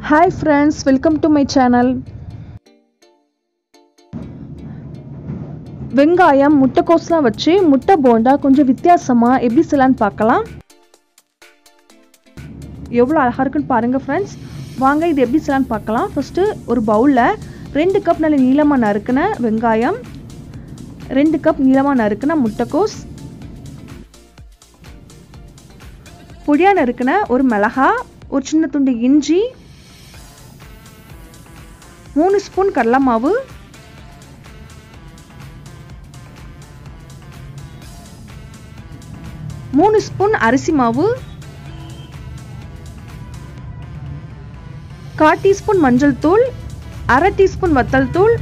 hi friends welcome to my channel வெங்காயம் முட்டைக்கோஸ்லாம் வச்சு முட்டை போண்டா கொஞ்சம் வித்தியாசமாக எப்படி செய்யலான்னு பார்க்கலாம் எவ்வளோ அழகாக இருக்குன்னு பாருங்கள் ஃப்ரெண்ட்ஸ் வாங்க இது எப்படி செய்யலான்னு பார்க்கலாம் ஃபஸ்ட்டு ஒரு பவுலில் ரெண்டு கப் நல்ல நீளமாக நறுக்கின வெங்காயம் ரெண்டு கப் நீளமாக நறுக்கின முட்டைக்கோஸ் பொடியாக நறுக்கின ஒரு மிளகா ஒரு சின்ன துண்டு இஞ்சி மூணு ஸ்பூன் கடலை மாவு மூணு ஸ்பூன் அரிசி மாவு கால் டீஸ்பூன் மஞ்சள் தூள் அரை டீஸ்பூன் வத்தல் தூள்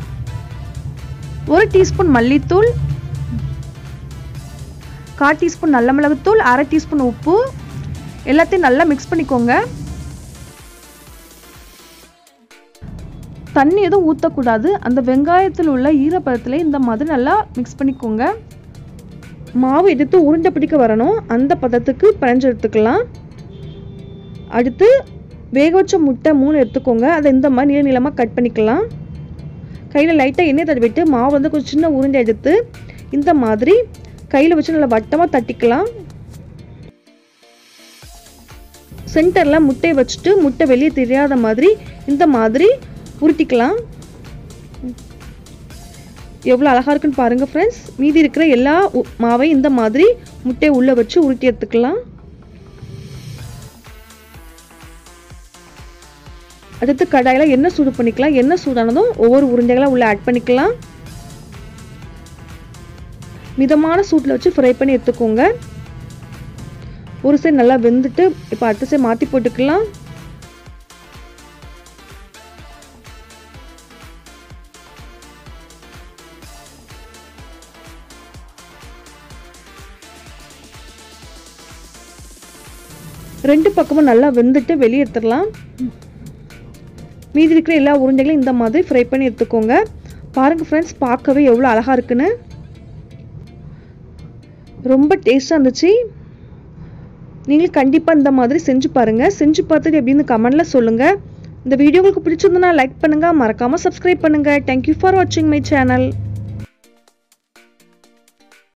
ஒரு டீஸ்பூன் மல்லித்தூள் கால் டீஸ்பூன் நல்ல மிளகுத்தூள் அரை டீஸ்பூன் உப்பு எல்லாத்தையும் நல்லா மிக்ஸ் பண்ணிக்கோங்க தண்ணி எதுவும் ஊற்றக்கூடாது அந்த வெங்காயத்தில் உள்ள ஈரப்பதத்தில் இந்த மாதிரி நல்லா மிக்ஸ் பண்ணிக்கோங்க மாவு எடுத்து உருண்டை பிடிக்க வரணும் அந்த பதத்துக்கு பிணைஞ்சு எடுத்துக்கலாம் அடுத்து வேக வச்ச முட்டை மூணு எடுத்துக்கோங்க அதை இந்த மாதிரி நீள நீளமாக கட் பண்ணிக்கலாம் கையில் லைட்டாக எண்ணெய் தடவிட்டு மாவு வந்து கொஞ்சம் சின்ன உருண்டை எடுத்து இந்த மாதிரி கையில் வச்சு நல்லா வட்டமாக தட்டிக்கலாம் சென்டரில் முட்டையை வச்சுட்டு முட்டை வெளியே தெரியாத மாதிரி இந்த மாதிரி உருட்டிக்கலாம் எவ்வளோ அழகாக இருக்குன்னு பாருங்கள் ஃப்ரெண்ட்ஸ் மீதி இருக்கிற எல்லா மாவையும் இந்த மாதிரி முட்டையை உள்ளே வச்சு உருட்டி எடுத்துக்கலாம் அடுத்து கடாயில் எண்ணெய் சூடு பண்ணிக்கலாம் எண்ணெய் சூடானதும் ஒவ்வொரு உருண்டைகளாக உள்ளே ஆட் பண்ணிக்கலாம் மிதமான சூட்டில் வச்சு ஃப்ரை பண்ணி எடுத்துக்கோங்க ஒரு சைடு நல்லா வெந்துட்டு இப்போ அடுத்த சைடு மாற்றி போட்டுக்கலாம் ரெண்டு பக்கமும் நல்லா வெந்துட்டு வெளியே எடுத்துடலாம் மீதி இருக்கிற எல்லா உருண்டைகளையும் இந்த மாதிரி ஃப்ரை பண்ணி எடுத்துக்கோங்க பாருங்கள் ஃப்ரெண்ட்ஸ் பார்க்கவே எவ்வளோ அழகாக இருக்குன்னு ரொம்ப டேஸ்ட்டாக இருந்துச்சு நீங்களும் கண்டிப்பாக இந்த மாதிரி செஞ்சு பாருங்கள் செஞ்சு பார்த்துட்டு எப்படின்னு கமெண்டில் சொல்லுங்கள் இந்த வீடியோ உங்களுக்கு பிடிச்சிருந்தனா லைக் பண்ணுங்கள் மறக்காமல் சப்ஸ்கிரைப் பண்ணுங்கள் தேங்க்யூ ஃபார் வாட்சிங் மை சேனல்